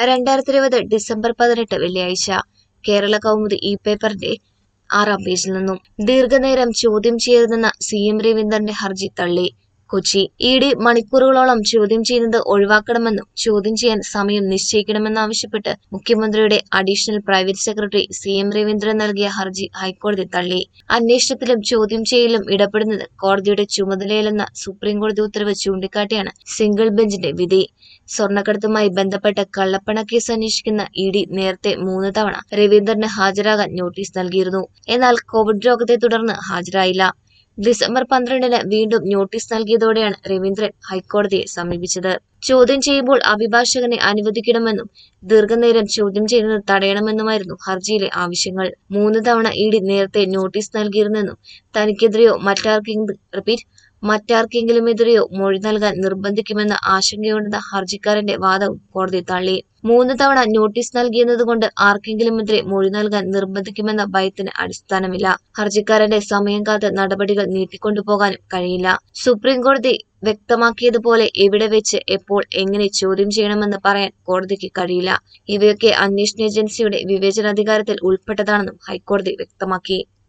രണ്ടായിരത്തി ഇരുപത് ഡിസംബർ പതിനെട്ട് വെള്ളിയാഴ്ച കേരള കൗമുദി ഇ പേപ്പറിന്റെ ആറാം പേജിൽ നിന്നും ദീർഘനേരം ചോദ്യം ചെയ്യരുതെന്ന സി എം രവീന്ദ്രന്റെ ഹർജി തള്ളി കൊച്ചി ഇ ഡി മണിക്കൂറുകളോളം ചോദ്യം ചെയ്യുന്നത് ഒഴിവാക്കണമെന്നും ചോദ്യം ചെയ്യാൻ സമയം നിശ്ചയിക്കണമെന്നാവശ്യപ്പെട്ട് മുഖ്യമന്ത്രിയുടെ additional private secretary C M Raveendran നൽകിയ ഹർജി ഹൈക്കോടതി തള്ളി അന്വേഷണത്തിലും ചോദ്യം ചെയ്യലിലും ഇടപെടുന്നത് കോടതിയുടെ ചുമതലയിലെന്ന സുപ്രീംകോടതി ഉത്തരവ് ചൂണ്ടിക്കാട്ടിയാണ് സിംഗിൾ ബെഞ്ചിന്റെ വിധി സ്വർണ്ണക്കടത്തുമായി ബന്ധപ്പെട്ട കള്ളപ്പണ കേസ് അന്വേഷിക്കുന്ന ഇ ഡി നേരത്തെ മൂന്ന് തവണ രവീന്ദ്രന് ഹാജരാകാൻ നോട്ടീസ് നൽകിയിരുന്നു എന്നാൽ കോവിഡ് രോഗത്തെ തുടർന്ന് ഹാജരായില്ല ഡിസംബർ പന്ത്രണ്ടിന് വീണ്ടും നോട്ടീസ് നൽകിയതോടെയാണ് രവീന്ദ്രൻ ഹൈക്കോടതിയെ സമീപിച്ചത് ചോദ്യം ചെയ്യുമ്പോൾ അഭിഭാഷകനെ അനുവദിക്കണമെന്നും ദീർഘനേരം ചോദ്യം ചെയ്യുന്നത് തടയണമെന്നുമായിരുന്നു ഹർജിയിലെ ആവശ്യങ്ങൾ മൂന്ന് തവണ ഇ ഡി നേരത്തെ നോട്ടീസ് നൽകിയിരുന്നെന്നും തനിക്കെതിരെയോ മറ്റാർക്കെങ്കിലും റിപ്പീറ്റ് മറ്റാർക്കെങ്കിലുമെതിരെയോ മൊഴി നൽകാൻ നിർബന്ധിക്കുമെന്ന ആശങ്കയുണ്ടെന്ന ഹർജിക്കാരന്റെ വാദവും കോടതി തള്ളി മൂന്ന് തവണ നോട്ടീസ് നൽകിയെന്നതുകൊണ്ട് ആർക്കെങ്കിലുമെതിരെ മൊഴി നൽകാൻ നിർബന്ധിക്കുമെന്ന ഭയത്തിന് അടിസ്ഥാനമില്ല ഹർജിക്കാരന്റെ സമയം കാത്ത് നടപടികൾ നീട്ടിക്കൊണ്ടുപോകാനും കഴിയില്ല സുപ്രീം കോടതി വ്യക്തമാക്കിയതുപോലെ എവിടെ വെച്ച് എപ്പോൾ എങ്ങനെ ചോദ്യം ചെയ്യണമെന്ന് പറയാൻ കോടതിക്ക് കഴിയില്ല ഇവയൊക്കെ അന്വേഷണ ഏജൻസിയുടെ വിവേചനാധികാരത്തിൽ ഉൾപ്പെട്ടതാണെന്നും ഹൈക്കോടതി വ്യക്തമാക്കി